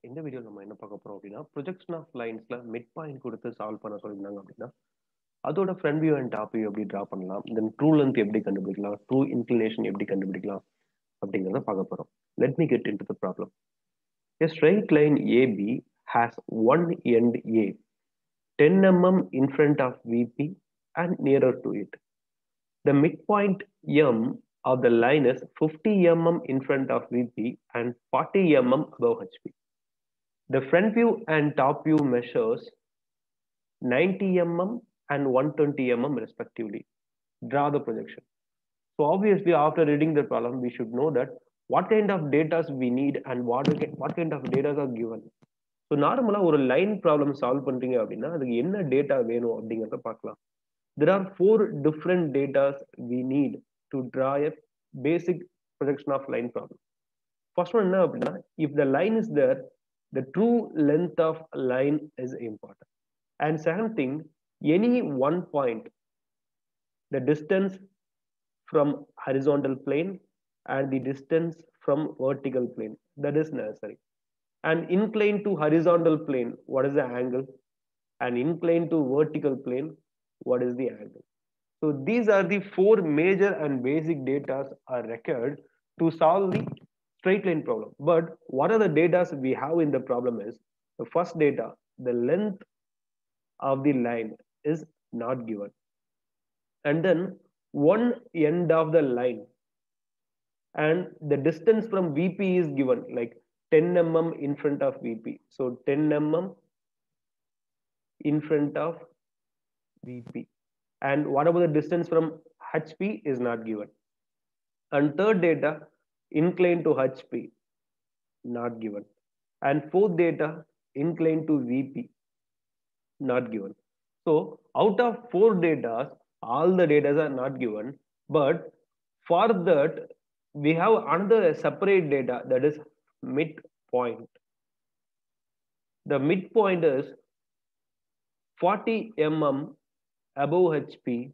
இந்த வீடியோ நம்ம என்ன பார்க்க போறோம் அப்படின்னா ப்ரொஜெக்ஷன் ஆஃப் லைன்ஸ்ல மிட் பாயிண்ட் கொடுத்து சால்வ் பண்ண சொல்லியிருந்தாங்க அப்படின்னா அதோட front view and top view எப்படி டிரா பண்ணலாம் தென் ட்ரூ லென்த் எப்படி கண்டுபிடிக்கலாம் ட்ரூ இன்க்ளினேஷன் எப்படி கண்டுபிடிக்கலாம் அப்படிங்கிறத பார்க்க போறோம் let me get in to the problem A straight line AB has one end A, 10 mm in front of VP and nearer to it. The midpoint M of the line is 50 mm in front of VP and 40 mm above HP. The front view and top view measures 90 mm and 120 mm respectively. Draw the projection. So obviously after reading the problem, we should know that what kind of data we need and what, what kind of data are given. So நார்மலாக ஒரு line problem solve பண்ணுறீங்க அப்படின்னா அதுக்கு என்ன data வேணும் அப்படிங்கிறத பார்க்கலாம் there are four different datas we need to draw a basic projection of line problem first one என்ன அப்படின்னா if the line is there the true length of line is important and second thing any one point the distance from horizontal plane and the distance from vertical plane that is necessary and inclined to horizontal plane what is the angle and inclined to vertical plane what is the angle so these are the four major and basic data are required to solve the straight line problem but what are the data we have in the problem is the first data the length of the line is not given and then one end of the line and the distance from VP is given like 10 mm in front of VP. So 10 mm in front of VP. And what about the distance from HP is not given. And third data, inclined to HP, not given. And fourth data, inclined to VP, not given. So out of four data, all the data are not given. But for that, we have another separate data that is midpoint. The midpoint is 40 mm above HP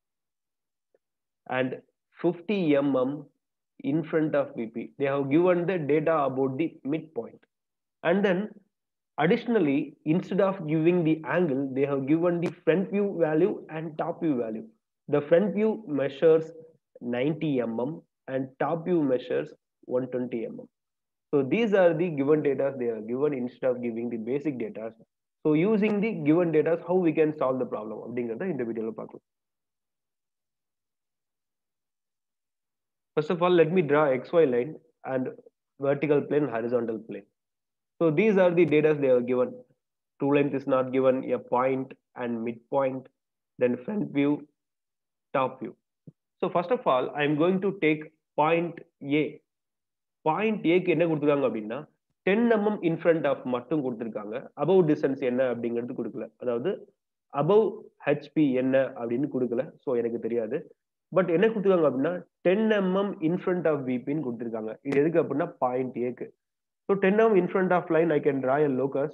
and 50 mm in front of VP. They have given the data about the midpoint. And then additionally, instead of giving the angle, they have given the front view value and top view value. The front view measures 90 mm and top view measures 120 mm. So these are the given data they are given instead of giving the basic data. So using the given data, how we can solve the problem அப்படிங்கிறத இந்த வீடியோல பார்க்கலாம். First of all, let me draw XY line and vertical plane, horizontal plane. So these are the data they are given. True length is not given, a point and midpoint, then front view, top view. So first of all, I'm going to take point A point ஏக்கு என்ன கொடுத்துருக்காங்க அப்படின்னா ten MM in front of மட்டும் கொடுத்துருக்காங்க above distance என்ன அப்படிங்கிறது கொடுக்கல அதாவது அபவ் ஹெச்பி என்ன அப்படின்னு கொடுக்கல ஸோ எனக்கு தெரியாது பட் என்ன கொடுத்துருக்காங்க அப்படின்னா டென் எம்எம் இன்ஃப்ரண்ட் ஆஃப் விபின்னு கொடுத்துருக்காங்க இது எதுக்கு அப்படின்னா பாயிண்ட் ஏக்கு so ten M in front of line I can draw a locus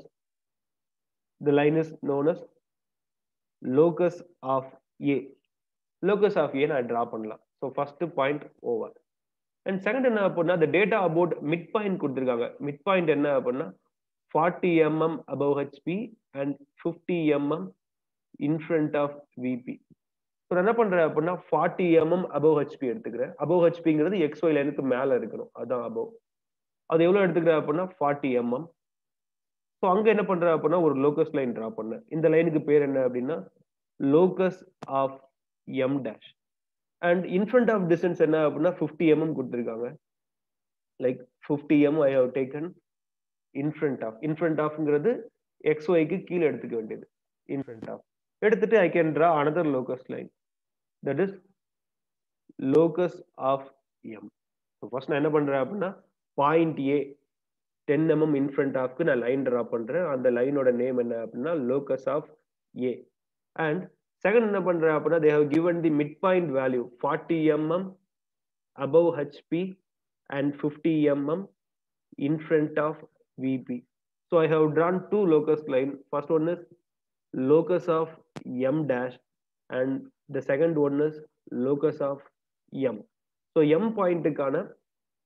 the line is known as locus of A locus of A நான் ட்ரா பண்ணலாம் so first point over and second என்ன அப்படின்னா அந்த டேட்டா அபவுட் மிட் பாயிண்ட் கொடுத்துருக்காங்க mid point என்ன அப்படின்னா forty MM above HP and fifty MM in front of VP so என்ன பண்றேன் அப்படின்னா ஃபார்ட்டி எம்எம் அபவ் ஹெச்பி எடுத்துக்கிறேன் அபவ் ஹெச்பிங்கிறது எக்ஸ் ஒய் லைனுக்கு மேல இருக்கணும் அதான் அபவ் அது எவ்வளவு எடுத்துக்கிறேன் அப்படின்னா ஃபார்ட்டி எம்எம் ஸோ அங்க என்ன பண்றேன் அப்படின்னா ஒரு லோக்கஸ் லைன் ட்ரா பண்ணேன் இந்த லைனுக்கு பேர் என்ன அப்படின்னா locus of M dash and in front of distance என்ன அப்படின்னா ஃபிஃப்டி எம்எம் கொடுத்துருக்காங்க like fifty M I have taken in front of in front ஆஃப்ங்கிறது எக்ஸ் ஒய்க்கு கீழே எடுத்துக்க வேண்டியது இன்ஃப்ரண்ட் ஆஃப் எடுத்துட்டு I can draw another locus line that is locus of M first நான் என்ன பண்றேன் அப்படின்னா point A ten MM in front ஆஃப்க்கு நான் லைன் ட்ரா பண்றேன் அந்த லைனோட நேம் என்ன அப்படின்னா locus of A and second என்ன பண்றேன் அப்படின்னா they have given the mid point value forty MM above HP and fifty MM in front of VP so I have drawn two locus line first one is locus of m dash and the second one is locus of m so m பாயிண்ட்டுக்கான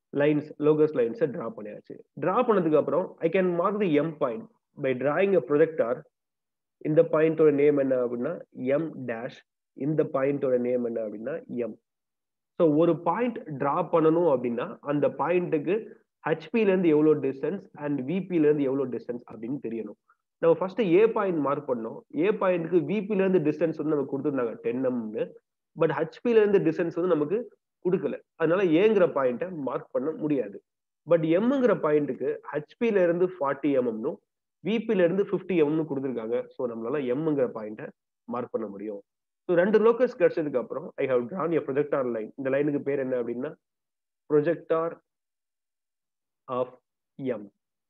lines locus லைன்ஸை draw பண்ணியாச்சு draw பண்ணதுக்கு அப்புறம் I can mark the M point by drawing a projector இந்த பாயிண்டோட name என்ன அப்படின்னா M dash இந்த பாயிண்டோட நேம் என்ன அப்படின்னா எம் ஸோ ஒரு பாயிண்ட் டிரா பண்ணணும் அப்படின்னா அந்த பாயிண்ட்டுக்கு ஹெச்பில இருந்து எவ்வளோ டிஸ்டன்ஸ் அண்ட் விபில இருந்து எவ்வளோ டிஸ்டன்ஸ் அப்படின்னு தெரியணும் நம்ம ஃபர்ஸ்ட் ஏ பாயிண்ட் மார்க் பண்ணோம் ஏ பாயிண்ட்டுக்கு விபில இருந்து டிஸ்டன்ஸ் வந்து நமக்கு கொடுத்துருந்தாங்க டென் எம்னு பட் ஹெச்பில இருந்து டிஸ்டன்ஸ் வந்து நமக்கு கொடுக்கல அதனால ஏங்கிற பாயிண்ட்டை மார்க் பண்ண முடியாது பட் எம்ங்கிற பாயிண்ட்டுக்கு ஹெச்பில இருந்து ஃபார்ட்டி எம்எம்னும் விபில இருந்து ஃபிஃப்டி எம்னு கொடுத்துருக்காங்க ஸோ நம்மளால எம்ங்கிற பாயிண்ட்டை மார்க் பண்ண முடியும் ஸோ ரெண்டு லோக்கஸ் கிடைச்சதுக்கு அப்புறம் I have drawn a projector line இந்த லைனுக்கு பேர் என்ன அப்படின்னா projector of M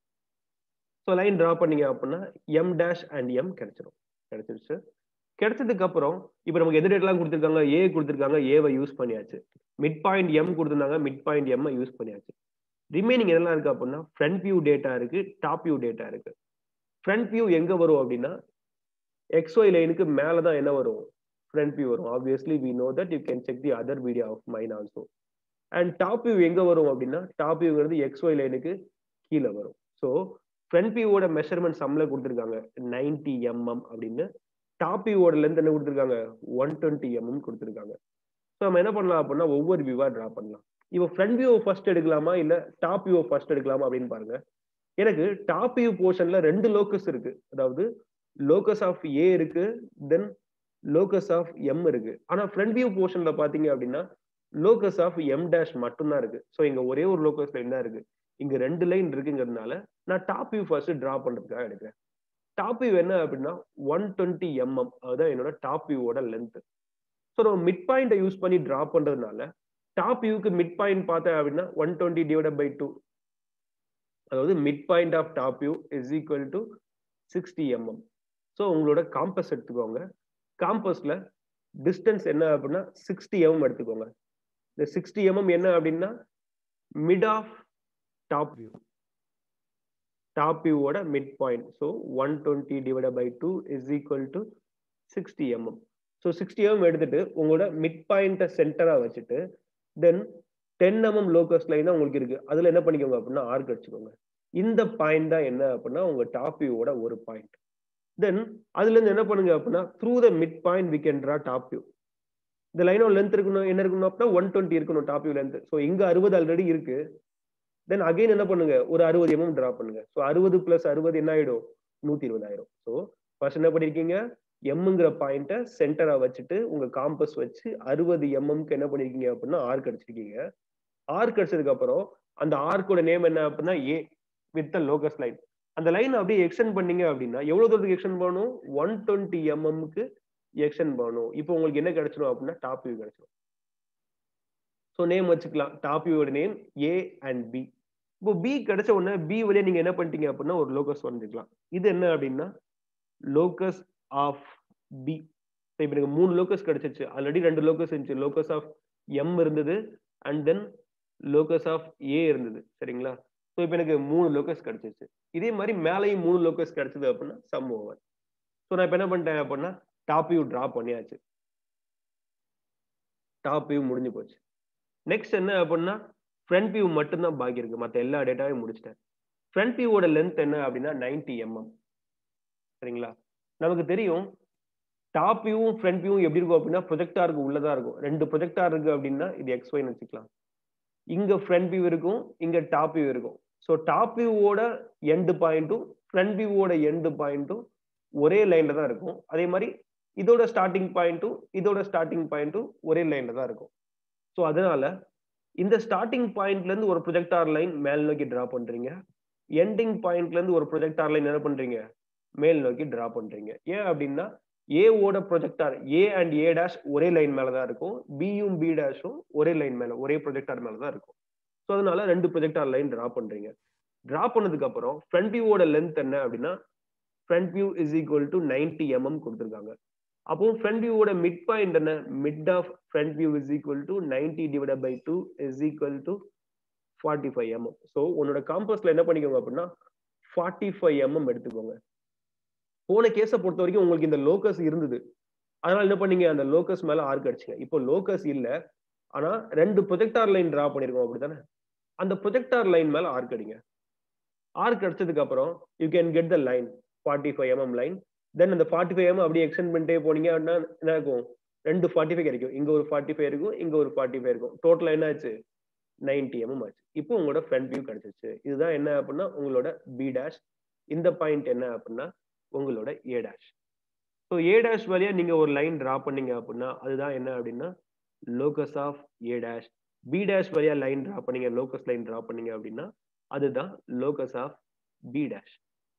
so line draw பண்ணீங்க அப்படின்னா எம் டேஷ் அண்ட் எம் கிடைச்சிடும் கிடைச்சிருச்சு கிடைச்சதுக்கு அப்புறம் இப்போ நமக்கு எது ரேட்லாம் கொடுத்துருக்காங்க ஏ கொடுத்துருக்காங்க ஏவை யூஸ் பண்ணியாச்சு மிட் பாயிண்ட் எம் கொடுத்துருந்தாங்க மிட் பாயிண்ட் எம் யூஸ் பண்ணியாச்சு ரிமைனிங் எதெல்லாம் இருக்கு அப்படின்னா ஃப்ரண்ட் வியூ டேட்டா இருக்கு டாப் வியூ டேட்டா இருக்கு ஃப்ரண்ட் வியூ எங்க வரும் அப்படின்னா எக்ஸ்ஒய் லைனுக்கு மேலே தான் என்ன வரும் ஃப்ரண்ட் வியூ வரும் obviously we know that you can check the other video of mine also and top view எங்க வரும் அப்படின்னா டாப் வியூங்கிறது எக்ஸ்ஒய் லைனுக்கு கீழே வரும் ஸோ ஃப்ரண்ட் வியூவோட மெஷர்மெண்ட் சம்ல கொடுத்துருக்காங்க நைன்டி எம்எம் அப்படின்னு டாப் வியூவோட லென்த் என்ன கொடுத்துருக்காங்க ஒன் டுவெண்ட்டி எம்எம் கொடுத்துருக்காங்க ஸோ நம்ம என்ன பண்ணலாம் அப்படின்னா ஒவ்வொரு வியூவா ட்ரா பண்ணலாம் இப்போ ஃப்ரண்ட் வியூ ஃபர்ஸ்ட் எடுக்கலாமா இல்ல டாப் வியூ ஃபர்ஸ்ட் எடுக்கலாமா அப்படின்னு பாருங்க எனக்கு டாப் வியூ போர்ஷன்ல ரெண்டு லோக்கஸ் இருக்கு அதாவது லோக்கஸ் ஆஃப் ஏ இருக்கு தென் லோக்கஸ் ஆஃப் எம் இருக்கு ஆனா ஃப்ரண்ட் வியூ போர்ஷன்ல பாத்தீங்க அப்படின்னா லோக்கஸ் ஆஃப் எம் டேஷ் மட்டும்தான் இருக்கு ஸோ இங்க ஒரே ஒரு லோக்கஸ் லைன் தான் இருக்கு இங்க ரெண்டு லைன் இருக்குங்கிறதுனால நான் டாப் வியூ ஃபர்ஸ்ட் டிரா பண்றதுக்காக எடுக்கிறேன் டாப் வியூ என்ன அப்படின்னா ஒன் டுவெண்ட்டி எம்எம் அதுதான் என்னோட டாப் வியூவோட லென்த் ஸோ நம்ம மிட் பாயிண்டை யூஸ் பண்ணி டிரா பண்றதுனால டாப் வியூக்கு மிட் பாயிண்ட் பார்த்தேன் அப்படின்னா one twenty divide by two அதாவது mid point of top view is equal to sixty MM so உங்களோட காம்பஸ் எடுத்துக்கோங்க காம்பஸ்ல டிஸ்டன்ஸ் என்ன அப்படின்னா சிக்ஸ்டி எம்எம் எடுத்துக்கோங்க இந்த சிக்ஸ்டி எம்எம் என்ன அப்படின்னா mid of top view top வியூவோட mid point so one twenty divide by two is equal to sixty MM so sixty mm எடுத்துட்டு உங்களோட மிட் பாயிண்ட்டை சென்டராக வச்சுட்டு then ten mm locus line தான் உங்களுக்கு இருக்கு அதுல என்ன பண்ணிக்கோங்க அப்படின்னா ஆர்க் அடிச்சுக்கோங்க இந்த பாயிண்ட் தான் என்ன அப்படின்னா உங்க டாப் வியூவோட ஒரு பாயிண்ட் தென் அதுல இருந்து என்ன பண்ணுங்க அப்படின்னா through the mid point we can draw top view இந்த லைனோட லென்த் இருக்கணும் என்ன இருக்கணும் அப்படின்னா ஒன் டுவெண்ட்டி இருக்கணும் டாப் வியூ லென்த் ஸோ இங்க அறுபது ஆல்ரெடி இருக்கு தென் அகைன் என்ன பண்ணுங்க ஒரு அறுபது எம்எம் டிரா பண்ணுங்க ஸோ அறுபது பிளஸ் அறுபது என்ன ஆயிடும் நூத்தி இருபதாயிரம் ஸோ ஃபர்ஸ்ட் என்ன பண்ணிருக்கீங்க எம்ங்கிற பாயிண்ட்டை சென்டரா வச்சுட்டு உங்க காம்பஸ் வச்சு அறுபது எம்எம்க்கு என்ன பண்ணிருக்கீங்க அப்படின்னா ஆர்க் அடிச்சிருக்கீங்க ஆர்க் அடிச்சதுக்கு அப்புறம் அந்த ஆர்க்கோட நேம் என்ன அப்படின்னா A with the locus line அந்த லைன் அப்படியே எக்ஸ்டெண்ட் பண்ணீங்க அப்படின்னா எவ்வளவு தூரத்துக்கு எக்ஸ்டெண்ட் பண்ணணும் ஒன் டுவெண்ட்டி எம்எம்க்கு எக்ஸ்டெண்ட் பண்ணணும் இப்போ உங்களுக்கு என்ன கிடைச்சிடும் அப்படின்னா டாப் வியூ கிடைச்சிடும் ஸோ நேம் வச்சுக்கலாம் டாப் வியூவோட நேம் ஏ அண்ட் பி இப்போ பி கிடைச்ச உடனே பி வழியா நீங்க என்ன பண்ணிட்டீங்க அப்படின்னா ஒரு லோகஸ் வரைஞ்சிக்கலாம் இது என்ன அப்படின்னா லோகஸ் ஆஃப் பி இப்போ எனக்கு மூணு லோகஸ் கிடைச்சிச்சு ஆல்ரெடி ரெண்டு லோகஸ் இருந்துச்சு லோகஸ் ஆஃப் எம் இருந்தது and then locus of A இருந்தது சரிங்களா ஸோ இப்போ எனக்கு மூணு லோகஸ் கிடைச்சிச்சு இதே மாதிரி மேலேயும் மூணு லோகஸ் கிடைச்சது அப்படின்னா சம் ஓவர் ஸோ நான் இப்போ என்ன பண்ணிட்டேன் அப்படின்னா டாப் வியூ ட்ரா பண்ணியாச்சு டாப் வியூ முடிஞ்சு போச்சு நெக்ஸ்ட் என்ன அப்படின்னா ஃப்ரண்ட் வியூ மட்டும்தான் பாக்கி இருக்கு மற்ற எல்லா டேட்டாவையும் முடிச்சிட்டேன் ஃப்ரண்ட் வியூவோட லென்த் என்ன அப்படின்னா நைன்டி எம்எம் சரிங்களா நமக்கு தெரியும் டாப் வியூவும் ஃப்ரண்ட் வியூவும் எப்படி இருக்கும் அப்படின்னா ப்ரொஜெக்டாருக்கு உள்ளதா இருக்கும் ரெண்டு ப்ரொஜெக்டார் இருக்கு அப்படின்னா இது எக்ஸ் ஒய்னு வச்சுக்கலாம் இங்க ஃப்ரண்ட் வியூ இருக்கும் இங்க டாப் வியூ இருக்கும் ஸோ டாப் வியூவோட எண்டு பாயிண்ட்டும் ஃப்ரண்ட் வியூவோட எண்டு பாயிண்ட்டும் ஒரே லைன்ல தான் இருக்கும் அதே மாதிரி இதோட ஸ்டார்டிங் பாயிண்ட்டும் இதோட ஸ்டார்டிங் பாயிண்ட்டும் ஒரே லைன்ல தான் இருக்கும் ஸோ அதனால இந்த ஸ்டார்டிங் பாயிண்ட்ல இருந்து ஒரு ப்ரொஜெக்டார் லைன் மேல் நோக்கி டிரா பண்றீங்க எண்டிங் பாயிண்ட்ல இருந்து ஒரு ப்ரொஜெக்டார் லைன் என்ன பண்றீங்க மேல் நோக்கி டிரா பண்றீங்க ஏன் அப்படின்னா ஏவோட projector A and A dash ஒரே லைன் மேல தான் இருக்கும் பியும் பி டேஷும் ஒரே லைன் மேல ஒரே ப்ரொஜெக்டார் மேல தான் இருக்கும் ஸோ அதனால ரெண்டு ப்ரொஜெக்டார் லைன் டிரா பண்றீங்க டிரா பண்ணதுக்கு அப்புறம் ஃப்ரண்ட் வியூவோட லென்த் என்ன அப்படின்னா front view is equal to ninety mm கொடுத்துருக்காங்க அப்போ ஃப்ரண்ட் வியூவோட மிட் பாயிண்ட் என்ன mid of front view is equal to ninety divide by two is equal to forty five mm so உன்னோட காம்பஸ்ல என்ன பண்ணிக்கோங்க அப்படின்னா ஃபார்ட்டி ஃபைவ் எம்எம் எடுத்துக்கோங்க போன கேஸை பொறுத்த வரைக்கும் உங்களுக்கு இந்த லோக்கஸ் இருந்தது அதனால என்ன பண்ணீங்க அந்த லோக்கஸ் மேல ஆர்க் அடிச்சுங்க இப்போ லோக்கஸ் இல்ல ஆனா ரெண்டு ப்ரொஜெக்டார் லைன் டிரா பண்ணிருக்கோம் அப்படித்தானே அந்த ப்ரொஜெக்டார் லைன் மேல ஆர்க் அடிங்க ஆர்க் அடிச்சதுக்கு அப்புறம் you can get the line forty five mm line then அந்த ஃபார்ட்டி ஃபைவ் எம் அப்படியே எக்ஸ்டெண்ட் பண்ணிட்டே போனீங்க அப்படின்னா என்ன இருக்கும் ரெண்டு ஃபார்ட்டி ஃபைவ் கிடைக்கும் இங்க ஒரு ஃபார்ட்டி ஃபைவ் இருக்கும் இங்க ஒரு ஃபார்ட்டி ஃபைவ் இருக்கும் டோட்டலா என்ன ஆச்சு நைன்டி எம்எம் ஆச்சு இப்போ உங்களோட ஃப்ரண்ட் வியூ கிடைச்சிருச்சு இதுதான் என்ன அப்படின்னா உங்களோட பி டேஷ் இந்த பாயிண்ட் என்ன அப்படின்னா உங்களோட A dash so A dash வழியா நீங்க ஒரு லைன் டிரா பண்ணீங்க அப்படின்னா அதுதான் என்ன அப்படின்னா locus of A dash B dash வழியா லைன் டிரா பண்ணீங்க லோகஸ் லைன் டிரா பண்ணீங்க அப்படின்னா அதுதான் locus of B dash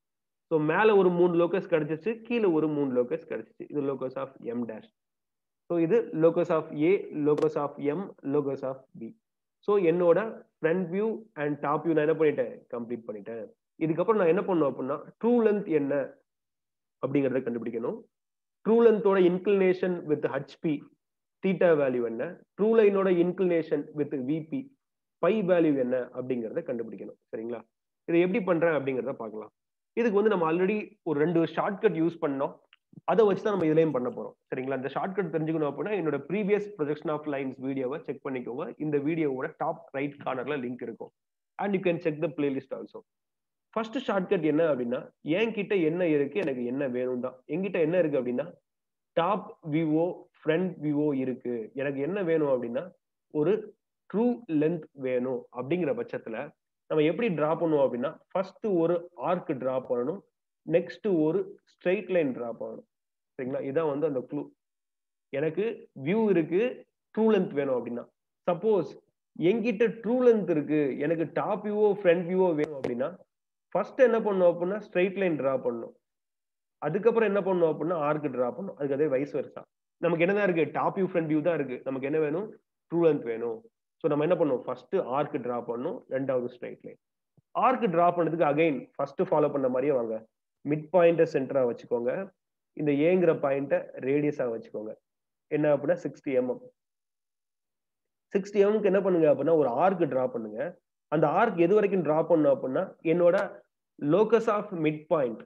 so மேல ஒரு மூணு லோகஸ் கிடைச்சிச்சு கீழே ஒரு மூணு லோகஸ் கிடைச்சிச்சு இது locus of M dash so இது locus of A locus of M locus of B so என்னோட front view and top view நான் என்ன பண்ணிட்டேன் கம்ப்ளீட் பண்ணிட்டேன் இதுக்கப்புறம் நான் என்ன பண்ணும் அப்படின்னா ட்ரூ லென்த் என்ன அப்படிங்கிறத கண்டுபிடிக்கணும் ட்ரூ லென்த்தோட inclination with HP theta value என்ன ட்ரூ லைனோட inclination with VP phi value என்ன அப்படிங்கிறத கண்டுபிடிக்கணும் சரிங்களா இதை எப்படி பண்றேன் அப்படிங்கிறத பார்க்கலாம் இதுக்கு வந்து நம்ம ஆல்ரெடி ஒரு ரெண்டு ஷார்ட்கட் யூஸ் பண்ணோம் அதை வச்சு தான் நம்ம இதுலயும் பண்ண போறோம் சரிங்களா இந்த ஷார்ட்கட் தெரிஞ்சுக்கணும் அப்படின்னா என்னோட ப்ரீவியஸ் ப்ரொஜெக்ஷன் ஆஃப் லைன்ஸ் வீடியோவை செக் பண்ணிக்கோங்க இந்த வீடியோவோட டாப் ரைட் கார்னர்ல லிங்க் இருக்கும் and you can check the playlist also first shortcut என்ன அப்படின்னா என்கிட்ட என்ன இருக்கு எனக்கு என்ன வேணும் தான் என்கிட்ட என்ன இருக்கு அப்படின்னா டாப் விவோ ஃப்ரண்ட் விவோ இருக்கு எனக்கு என்ன வேணும் அப்படின்னா ஒரு ட்ரூ லென்த் வேணும் அப்படிங்கிற பட்சத்துல நம்ம எப்படி டிரா பண்ணுவோம் அப்படின்னா ஃபர்ஸ்ட் ஒரு ஆர்க் டிரா பண்ணணும் நெக்ஸ்ட் ஒரு ஸ்ட்ரெயிட் லைன் டிரா பண்ணணும் சரிங்களா இதான் வந்து அந்த க்ளூ எனக்கு வியூ இருக்கு ட்ரூ லென்த் வேணும் அப்படின்னா சப்போஸ் என்கிட்ட ட்ரூ லென்த் இருக்கு எனக்கு டாப் வியூவோ ஃப்ரண்ட் வியூவோ வேணும் அப்படின்னா ஃபர்ஸ்ட் என்ன பண்ணும் அப்படின்னா ஸ்ட்ரெயிட் லைன் டிரா பண்ணணும் அதுக்கப்புறம் என்ன பண்ணும் அப்படின்னா ஆர்க் டிரா பண்ணும் அதுக்கு அதே வயசு வருஷா நமக்கு என்னதான் இருக்கு டாப் வியூ ஃப்ரண்ட் வியூ தான் இருக்கு நமக்கு என்ன வேணும் ட்ரூ லென்த் வேணும் ஸோ நம்ம என்ன பண்ணுவோம் ஃபர்ஸ்ட் ஆர்க் டிரா பண்ணும் ரெண்டாவது ஸ்ட்ரைட் லைன் ஆர்க் டிரா பண்ணதுக்கு அகைன் ஃபர்ஸ்ட் ஃபாலோ பண்ண மாதிரியே வாங்க மிட் பாயிண்ட்டை சென்டரா வச்சுக்கோங்க இந்த ஏங்கிற பாயிண்ட்டை ரேடியஸா வச்சுக்கோங்க என்ன அப்படின்னா சிக்ஸ்டி எம்எம் சிக்ஸ்டி எம்எம்க்கு என்ன பண்ணுங்க அப்படின்னா ஒரு ஆர்க் டிரா பண்ணுங்க அந்த ஆர்க் எது வரைக்கும் டிரா பண்ணும் அப்படின்னா என்னோட locus of mid point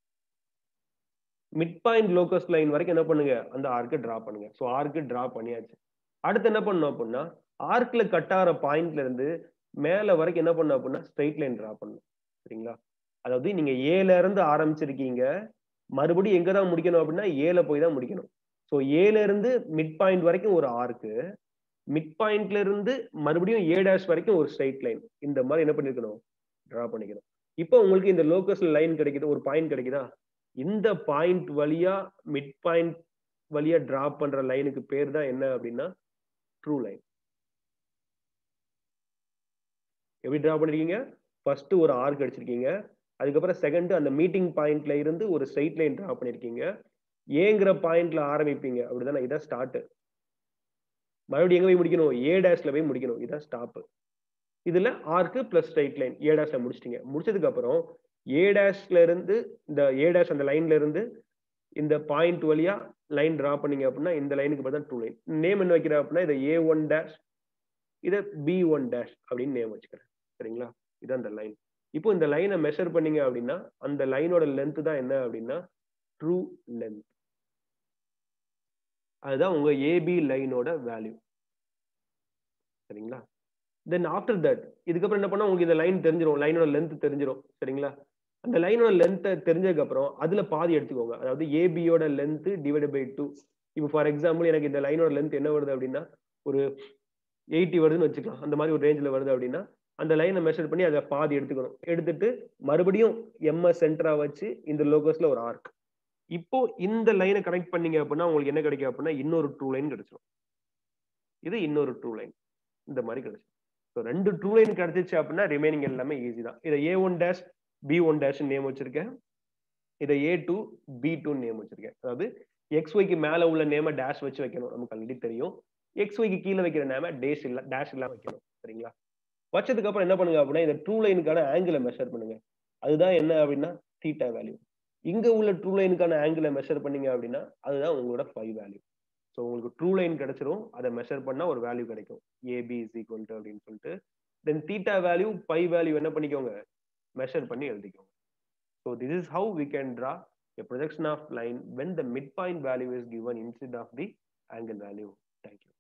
mid point locus line வரைக்கும் என்ன பண்ணுங்க அந்த ஆர்க்கு டிரா பண்ணுங்க ஸோ ஆர்க்கு டிரா பண்ணியாச்சு அடுத்து என்ன பண்ணணும் அப்படின்னா ஆர்க்ல கட் ஆகிற பாயிண்ட்ல இருந்து மேல வரைக்கும் என்ன பண்ணும் அப்படின்னா ஸ்ட்ரெயிட் லைன் டிரா பண்ணணும் சரிங்களா அதாவது நீங்க ஏல இருந்து ஆரம்பிச்சிருக்கீங்க மறுபடியும் எங்க தான் முடிக்கணும் அப்படின்னா ஏல போய் தான் முடிக்கணும் ஸோ ஏல இருந்து மிட் பாயிண்ட் வரைக்கும் ஒரு ஆர்க்கு மிட் பாயிண்ட்ல இருந்து மறுபடியும் ஏ டேஷ் வரைக்கும் ஒரு ஸ்ட்ரைட் லைன் இந்த மாதிரி என்ன பண்ணிருக்கணும் டிரா பண்ணிக்கணும் இப்போ உங்களுக்கு இந்த லோக்கஸ்ல லைன் கிடைக்குது ஒரு பாயிண்ட் கிடைக்குதா இந்த பாயிண்ட் வழியா மிட் பாயிண்ட் வழியா டிரா பண்ற லைனுக்கு பேர் தான் என்ன அப்படின்னா ட்ரூ லைன் எப்படி டிரா பண்ணிருக்கீங்க ஃபர்ஸ்ட் ஒரு ஆர்க் அடிச்சிருக்கீங்க அதுக்கப்புறம் செகண்ட் அந்த மீட்டிங் பாயிண்ட்ல இருந்து ஒரு ஸ்ட்ரைட் லைன் டிரா பண்ணிருக்கீங்க ஏங்கிற பாயிண்ட்ல ஆரம்பிப்பீங்க அப்படிதானே இதான் ஸ்டார்ட் மறுபடியும் எங்க போய் முடிக்கணும் ஏ டேஷ்ல போய் முடிக்கணும் இதான் ஸ்டாப் இதுல arc plus straight line A டேஷ்ல முடிச்சிட்டீங்க முடிச்சதுக்கு அப்புறம் ஏ டேஷ்ல இருந்து இந்த ஏ டேஷ் அந்த லைன்ல இருந்து இந்த பாயிண்ட் வழியா லைன் டிரா பண்ணீங்க அப்படின்னா இந்த லைனுக்கு பார்த்தா டூ லைன் நேம் என்ன வைக்கிற அப்படின்னா இதை ஏ ஒன் டேஷ் இதை பி ஒன் டேஷ் அப்படின்னு நேம் வச்சுக்கிறேன் சரிங்களா இதான் இந்த லைன் இப்போ இந்த லைனை மெஷர் பண்ணீங்க அப்படின்னா அந்த லைனோட லென்த் தான் என்ன அப்படின்னா ட்ரூ லென்த் அதுதான் உங்க ஏபி லைனோட வேல்யூ சரிங்களா தென் ஆஃப்டர் தட் இதுக்கப்புறம் என்ன பண்ணா உங்களுக்கு இந்த லைன் தெரிஞ்சிடும் லைனோட லென்த் தெரிஞ்சிடும் சரிங்களா அந்த லைனோட லென்த்தை தெரிஞ்சதுக்கு அப்புறம் அதுல பாதி எடுத்துக்கோங்க அதாவது ஏபியோட லென்த் டிவைட் பை டூ இப்போ ஃபார் எக்ஸாம்பிள் எனக்கு இந்த லைனோட லென்த் என்ன வருது அப்படின்னா ஒரு எயிட்டி வருதுன்னு வச்சுக்கலாம் அந்த மாதிரி ஒரு ரேஞ்சில் வருது அப்படின்னா அந்த லைனை மெஷர் பண்ணி அதை பாதி எடுத்துக்கணும் எடுத்துட்டு மறுபடியும் எம்எஸ் சென்டரா வச்சு இந்த லோகோஸ்ல ஒரு ஆர்க் இப்போ இந்த லைனை கனெக்ட் பண்ணீங்க அப்படின்னா உங்களுக்கு என்ன கிடைக்கும் அப்படின்னா இன்னொரு டூ லைன் கிடைச்சிடும் இது இன்னொரு டூ லைன் இந்த மாதிரி கிடைச்சிடும் ஸோ ரெண்டு டூ லைன் கிடைச்சிச்சு அப்படின்னா ரிமைனிங் எல்லாமே ஈஸி தான் இதை A one dash B one dash name வச்சிருக்கேன் இதை A two B two name வச்சிருக்கேன் அதாவது எக்ஸ் ஒய்க்கு மேல உள்ள நேம டேஷ் வச்சு வைக்கணும் நமக்கு ஆல்ரெடி தெரியும் எக்ஸ் ஒய்க்கு கீழே வைக்கிற நேம டேஷ் இல்ல டேஷ் இல்லாம வைக்கணும் சரிங்களா வச்சதுக்கு அப்புறம் என்ன பண்ணுங்க அப்படின்னா இந்த ட்ரூ லைனுக்கான ஆங்கிளை மெஷர் பண்ணுங்க அதுதான் என்ன அப்படின்னா தீட்டா வேல்யூ இங்க உள்ள ட்ரூ லைனுக்கான ஆங்கிளை மெஷர் பண்ணீங்க அப்படின்னா அதுதான் உங்களோட ஃபைவ் வேல்யூ ஸோ உங்களுக்கு ட்ரூ லைன் கிடைச்சிரும் அதை மெஷர் பண்ணா ஒரு வேல்யூ கிடைக்கும் ஏபி இஸ் ஈக்குவல் டு அப்படின்னு சொல்லிட்டு then theta value phi value என்ன பண்ணிக்கோங்க மெஷர் பண்ணி எழுதிக்கோங்க so this is how we can draw a projection of line when the midpoint value is given instead of the angle value. Thank you.